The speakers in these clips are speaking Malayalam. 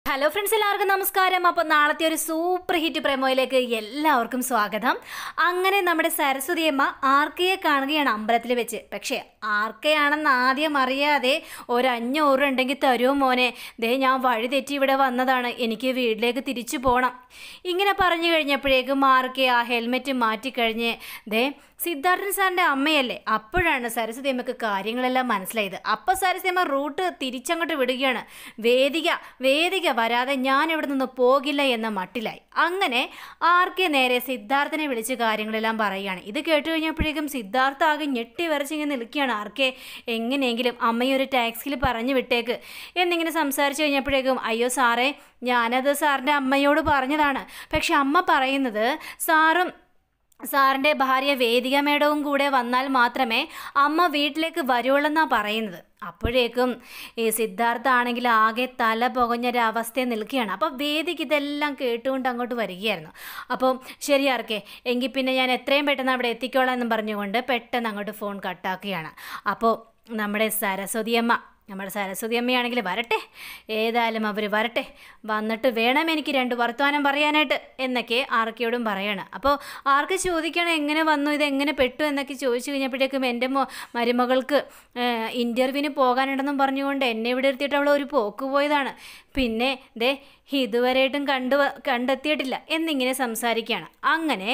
ഹലോ ഫ്രണ്ട്സ് എല്ലാവർക്കും നമസ്കാരം അപ്പോൾ നാളത്തെ ഒരു സൂപ്പർ ഹിറ്റ് പ്രമോയിലേക്ക് എല്ലാവർക്കും സ്വാഗതം അങ്ങനെ നമ്മുടെ സരസ്വതിയമ്മ ആർക്കയെ കാണുകയാണ് അമ്പലത്തിൽ വെച്ച് പക്ഷേ ആർക്കയാണെന്ന് ആദ്യം അറിയാതെ ഒരു അഞ്ഞൂറ് ഉണ്ടെങ്കിൽ തരുമോ മോനെ ദേ ഞാൻ വഴി തെറ്റി ഇവിടെ വന്നതാണ് എനിക്ക് വീട്ടിലേക്ക് തിരിച്ചു പോകണം ഇങ്ങനെ പറഞ്ഞു കഴിഞ്ഞപ്പോഴേക്കും ആർക്കെ ആ ഹെൽമെറ്റ് മാറ്റിക്കഴിഞ്ഞ് ദേ സിദ്ധാർത്ഥൻ സാറിൻ്റെ അമ്മയല്ലേ അപ്പോഴാണ് സരസ്വതി അമ്മക്ക് കാര്യങ്ങളെല്ലാം മനസ്സിലായത് അപ്പം സരസ്വതി അമ്മ റൂട്ട് തിരിച്ചങ്ങോട്ട് വിടുകയാണ് വേദിക വേദിക വരാതെ ഞാൻ ഇവിടെ നിന്ന് പോകില്ല എന്ന മട്ടിലായി അങ്ങനെ ആർക്കെ നേരെ സിദ്ധാർത്ഥനെ വിളിച്ച് കാര്യങ്ങളെല്ലാം പറയുകയാണ് ഇത് കേട്ട് കഴിഞ്ഞപ്പോഴേക്കും സിദ്ധാർത്ഥ ആകെ ഞെട്ടി വരച്ചിങ്ങനെ നിൽക്കുകയാണ് ആർക്കെ എങ്ങനെയെങ്കിലും അമ്മയെ ഒരു ടാക്സിയിൽ പറഞ്ഞു വിട്ടേക്ക് എന്നിങ്ങനെ സംസാരിച്ചു കഴിഞ്ഞപ്പോഴേക്കും അയ്യോ സാറേ ഞാനത് സാറിൻ്റെ അമ്മയോട് പറഞ്ഞതാണ് പക്ഷെ അമ്മ പറയുന്നത് സാറും സാറിൻ്റെ ഭാര്യ വേദിക മേഡവും കൂടെ വന്നാൽ മാത്രമേ അമ്മ വീട്ടിലേക്ക് വരുവുള്ളെന്നാണ് പറയുന്നത് അപ്പോഴേക്കും ഈ സിദ്ധാർത്ഥ ആണെങ്കിൽ ആകെ തല പുകഞ്ഞൊരവസ്ഥയിൽ നിൽക്കുകയാണ് അപ്പോൾ വേദിക്ക് ഇതെല്ലാം കേട്ടുകൊണ്ട് അങ്ങോട്ട് വരികയായിരുന്നു അപ്പോൾ ശരി ആർക്കെ എങ്കിൽ പിന്നെ ഞാൻ എത്രയും പെട്ടെന്ന് അവിടെ എത്തിക്കോളാം എന്നും പറഞ്ഞുകൊണ്ട് പെട്ടെന്ന് അങ്ങോട്ട് ഫോൺ കട്ടാക്കുകയാണ് അപ്പോൾ നമ്മുടെ സരസ്വതിയമ്മ നമ്മുടെ സരസ്വതി അമ്മയാണെങ്കിൽ വരട്ടെ ഏതായാലും അവർ വരട്ടെ വന്നിട്ട് വേണം എനിക്ക് രണ്ട് വർത്തമാനം പറയാനായിട്ട് എന്നൊക്കെ ആർക്കയോടും പറയണം അപ്പോൾ ആർക്ക് ചോദിക്കണം എങ്ങനെ വന്നു ഇത് എങ്ങനെ പെട്ടു എന്നൊക്കെ ചോദിച്ചു കഴിഞ്ഞപ്പോഴേക്കും എൻ്റെ മോ മരുമകൾക്ക് ഇൻ്റർവ്യൂവിന് പോകാനുണ്ടെന്നും പറഞ്ഞുകൊണ്ട് എന്നെ ഇവിടെ ഇരുത്തിയിട്ട് അവൾ ഒരു പോക്ക് പോയതാണ് പിന്നെ ദേ ഇതുവരെയായിട്ടും കണ്ടു കണ്ടെത്തിയിട്ടില്ല എന്നിങ്ങനെ സംസാരിക്കുകയാണ് അങ്ങനെ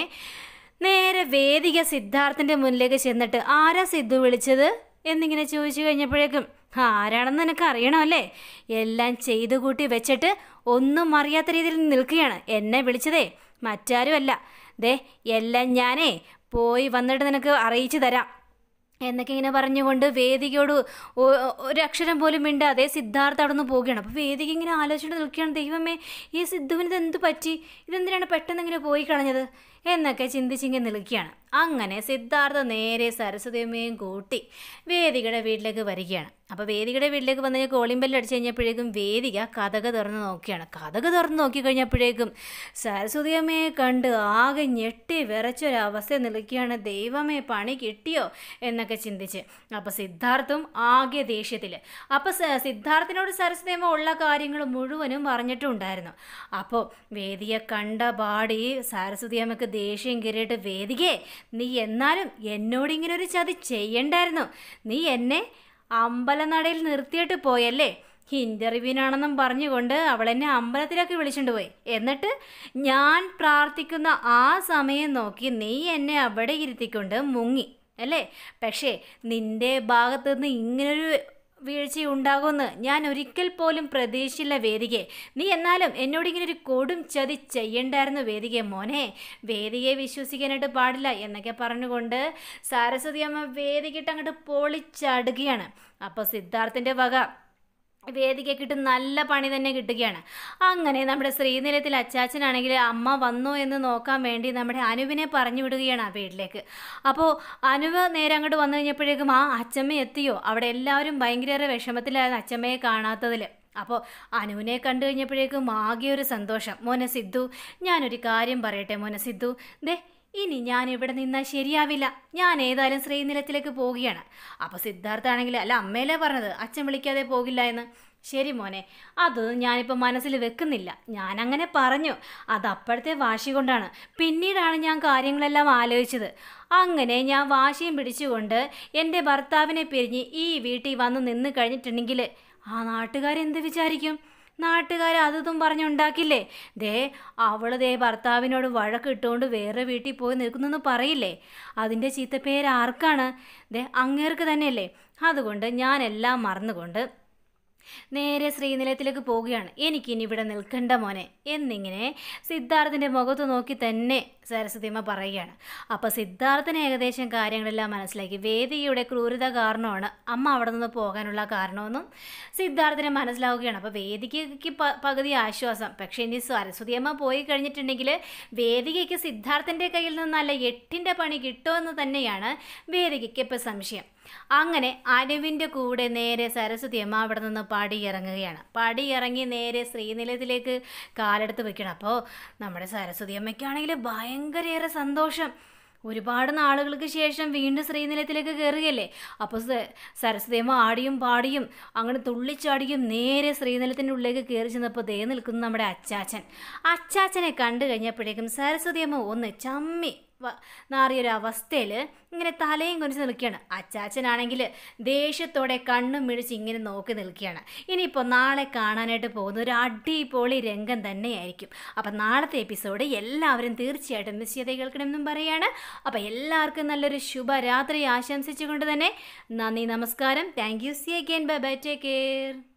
നേരെ വേദിക സിദ്ധാർത്ഥൻ്റെ മുന്നിലേക്ക് ചെന്നിട്ട് ആരാ സിദ്ധു വിളിച്ചത് എന്നിങ്ങനെ ചോദിച്ചു കഴിഞ്ഞപ്പോഴേക്കും ആരാണെന്ന് നിനക്ക് അറിയണമല്ലേ എല്ലാം ചെയ്തു കൂട്ടി വെച്ചിട്ട് ഒന്നും അറിയാത്ത രീതിയിൽ നിൽക്കുകയാണ് എന്നെ വിളിച്ചതേ മറ്റാരുമല്ല ദേ എല്ലാം ഞാനേ പോയി വന്നിട്ട് നിനക്ക് അറിയിച്ചു തരാം എന്നൊക്കെ ഇങ്ങനെ പറഞ്ഞുകൊണ്ട് വേദികയോട് ഒരക്ഷരം പോലും മിണ്ടാതെ സിദ്ധാർത്ഥ അവിടെ നിന്ന് പോവുകയാണ് അപ്പോൾ വേദിക ഇങ്ങനെ ആലോചിച്ചുകൊണ്ട് നിൽക്കുകയാണ് ദൈവമേ ഈ സിദ്ധുവിന് ഇത് എന്ത് പറ്റി ഇതെന്തിനാണ് പെട്ടെന്ന് ഇങ്ങനെ പോയി കളഞ്ഞത് എന്നൊക്കെ ചിന്തിച്ചിങ്ങനെ നിൽക്കുകയാണ് അങ്ങനെ സിദ്ധാർത്ഥ നേരെ സരസ്വതിയമ്മയും കൂട്ടി വേദികയുടെ വീട്ടിലേക്ക് വരികയാണ് അപ്പോൾ വേദികയുടെ വീട്ടിലേക്ക് വന്ന് കഴിഞ്ഞാൽ കോളിംഗ് ബെല്ല് അടിച്ചു കഴിഞ്ഞപ്പോഴേക്കും വേദിക കഥക തുറന്ന് നോക്കിയാണ് കഥക തുറന്ന് നോക്കി കഴിഞ്ഞപ്പോഴേക്കും സരസ്വതിയമ്മയെ കണ്ട് ആകെ ഞെട്ടി വിറച്ചൊരവസ്ഥ നിൽക്കുകയാണ് ദൈവമേ പണി കിട്ടിയോ എന്നൊക്കെ ചിന്തിച്ച് അപ്പോൾ സിദ്ധാർത്ഥും ആകെ ദേഷ്യത്തിൽ അപ്പോൾ സിദ്ധാർത്ഥിനോട് സരസ്വതിയമ്മ ഉള്ള കാര്യങ്ങൾ മുഴുവനും പറഞ്ഞിട്ടുണ്ടായിരുന്നു അപ്പോൾ വേദിയെ കണ്ട പാടി സരസ്വതിയമ്മക്ക് ദേഷ്യം കയറിയിട്ട് വേദികേ നീ എന്നാലും എന്നോട് ഇങ്ങനെ ഒരു ചതി ചെയ്യണ്ടായിരുന്നു നീ എന്നെ അമ്പലനടയിൽ നിർത്തിയിട്ട് പോയല്ലേ ഇൻ്റർവ്യൂവിനാണെന്നും പറഞ്ഞുകൊണ്ട് അവൾ എന്നെ അമ്പലത്തിലൊക്കെ വിളിച്ചുകൊണ്ട് പോയി എന്നിട്ട് ഞാൻ പ്രാർത്ഥിക്കുന്ന ആ സമയം നോക്കി നീ എന്നെ അവിടെ ഇരുത്തിക്കൊണ്ട് മുങ്ങി അല്ലേ പക്ഷേ നിൻ്റെ ഭാഗത്തു നിന്ന് ഇങ്ങനൊരു വീഴ്ച ഉണ്ടാകുമെന്ന് ഞാൻ ഒരിക്കൽ പോലും പ്രതീക്ഷിച്ചില്ല വേദികെ നീ എന്നാലും എന്നോട് ഇങ്ങനെ ഒരു കൊടും ചതി ചെയ്യണ്ടായിരുന്നു വേദികെ മോനെ വേദികയെ വിശ്വസിക്കാനായിട്ട് പാടില്ല എന്നൊക്കെ പറഞ്ഞുകൊണ്ട് സരസ്വതി അമ്മ വേദികിട്ട് അങ്ങോട്ട് പൊളിച്ചടുകയാണ് അപ്പോൾ സിദ്ധാർത്ഥിൻ്റെ വക വേദികക്കിട്ട് നല്ല പണി തന്നെ കിട്ടുകയാണ് അങ്ങനെ നമ്മുടെ ശ്രീനിലയത്തിൽ അച്ചാച്ചനാണെങ്കിൽ അമ്മ വന്നോ എന്ന് നോക്കാൻ വേണ്ടി നമ്മുടെ അനുവിനെ പറഞ്ഞു വിടുകയാണ് ആ വീട്ടിലേക്ക് അപ്പോൾ അനുവ് നേരെ അങ്ങോട്ട് വന്നു കഴിഞ്ഞപ്പോഴേക്കും ആ അച്ചമ്മ എത്തിയോ അവിടെ എല്ലാവരും ഭയങ്കര വിഷമത്തിലായിരുന്നു അച്ചമ്മയെ കാണാത്തതിൽ അപ്പോൾ അനുവിനെ കണ്ടു കഴിഞ്ഞപ്പോഴേക്കും ആകെ ഒരു സന്തോഷം മോനെ സിദ്ധു ഞാനൊരു കാര്യം പറയട്ടെ മോനെ സിദ്ധു ദേ ഇനി ഞാൻ ഇവിടെ നിന്നാൽ ശരിയാവില്ല ഞാൻ ഏതായാലും ശ്രീനിലത്തിലേക്ക് പോവുകയാണ് അപ്പോൾ സിദ്ധാർത്ഥ ആണെങ്കിൽ അല്ല അമ്മയല്ലേ പറഞ്ഞത് അച്ഛൻ വിളിക്കാതെ പോകില്ല എന്ന് ശരി മോനെ അത് ഞാനിപ്പോൾ മനസ്സിൽ വെക്കുന്നില്ല ഞാൻ അങ്ങനെ പറഞ്ഞു അത് അപ്പോഴത്തെ വാശി കൊണ്ടാണ് പിന്നീടാണ് ഞാൻ കാര്യങ്ങളെല്ലാം ആലോചിച്ചത് അങ്ങനെ ഞാൻ വാശിയും പിടിച്ചുകൊണ്ട് എൻ്റെ ഭർത്താവിനെ പിരിഞ്ഞ് ഈ വീട്ടിൽ വന്ന് നിന്ന് കഴിഞ്ഞിട്ടുണ്ടെങ്കിൽ ആ നാട്ടുകാരെന്ത് വിചാരിക്കും നാട്ടുകാർ അതും പറഞ്ഞുണ്ടാക്കില്ലേ ദേ അവള് ദേ ഭർത്താവിനോട് വഴക്ക് ഇട്ടുകൊണ്ട് വേറെ വീട്ടിൽ പോയി നിൽക്കുന്നെന്ന് പറയില്ലേ അതിൻ്റെ ചീത്തപ്പേര് ആർക്കാണ് ദേ അങ്ങേർക്ക് തന്നെയല്ലേ അതുകൊണ്ട് ഞാനെല്ലാം മറന്നുകൊണ്ട് നേരെ ശ്രീനിലയത്തിലേക്ക് പോവുകയാണ് എനിക്കിനി ഇവിടെ നിൽക്കണ്ട മോനെ എന്നിങ്ങനെ സിദ്ധാർത്ഥിൻ്റെ മുഖത്ത് നോക്കി തന്നെ സരസ്വതിയമ്മ പറയുകയാണ് അപ്പോൾ സിദ്ധാർത്ഥന് ഏകദേശം കാര്യങ്ങളെല്ലാം മനസ്സിലാക്കി വേദിയുടെ ക്രൂരത കാരണമാണ് അമ്മ അവിടെ നിന്ന് പോകാനുള്ള കാരണമെന്നും സിദ്ധാർത്ഥിന് മനസ്സിലാവുകയാണ് അപ്പോൾ വേദികയ്ക്ക് പകുതി ആശ്വാസം പക്ഷേ ഇനി സരസ്വതിയമ്മ പോയി കഴിഞ്ഞിട്ടുണ്ടെങ്കിൽ വേദികയ്ക്ക് സിദ്ധാർത്ഥൻ്റെ കയ്യിൽ നിന്ന് നല്ല എട്ടിൻ്റെ പണി കിട്ടുമെന്ന് തന്നെയാണ് വേദികയ്ക്ക് ഇപ്പോൾ സംശയം അങ്ങനെ അനുവിൻ്റെ കൂടെ നേരെ സരസ്വതി അമ്മ അവിടെ നിന്ന് പടിയിറങ്ങുകയാണ് പടിയിറങ്ങി നേരെ ശ്രീനിലയത്തിലേക്ക് കാലെടുത്ത് വെക്കണം അപ്പോൾ നമ്മുടെ സരസ്വതി അമ്മയ്ക്കാണെങ്കിൽ ഭയങ്കരയേറെ സന്തോഷം ഒരുപാട് നാളുകൾക്ക് ശേഷം വീണ്ടും ശ്രീനിലയത്തിലേക്ക് കയറുകയല്ലേ അപ്പോൾ സരസ്വതിയമ്മ ആടിയും പാടിയും അങ്ങനെ തുള്ളിച്ചാടിയും നേരെ ശ്രീനിലത്തിൻ്റെ ഉള്ളിലേക്ക് കയറി ചെന്നപ്പോൾ ദേ നിൽക്കുന്നു നമ്മുടെ അച്ചാച്ചൻ അച്ചാച്ചനെ കണ്ടു കഴിഞ്ഞപ്പോഴേക്കും സരസ്വതിയമ്മ ഒന്ന് ചമ്മി വ- നാറിയൊരു അവസ്ഥയിൽ ഇങ്ങനെ തലയും കുനിച്ച് നിൽക്കുകയാണ് അച്ചാച്ചനാണെങ്കിൽ ദേഷ്യത്തോടെ കണ്ണും മിഴിച്ച് ഇങ്ങനെ നോക്കി നിൽക്കുകയാണ് ഇനിയിപ്പോൾ നാളെ കാണാനായിട്ട് പോകുന്ന ഒരു അടിപൊളി രംഗം തന്നെയായിരിക്കും അപ്പം നാളത്തെ എപ്പിസോഡ് എല്ലാവരും തീർച്ചയായിട്ടും മിസ് ചെയ്ത് കേൾക്കണമെന്നും പറയാണ് അപ്പം എല്ലാവർക്കും നല്ലൊരു ശുഭരാത്രി ആശംസിച്ചുകൊണ്ട് തന്നെ നന്ദി നമസ്കാരം thank you see again bye bye take care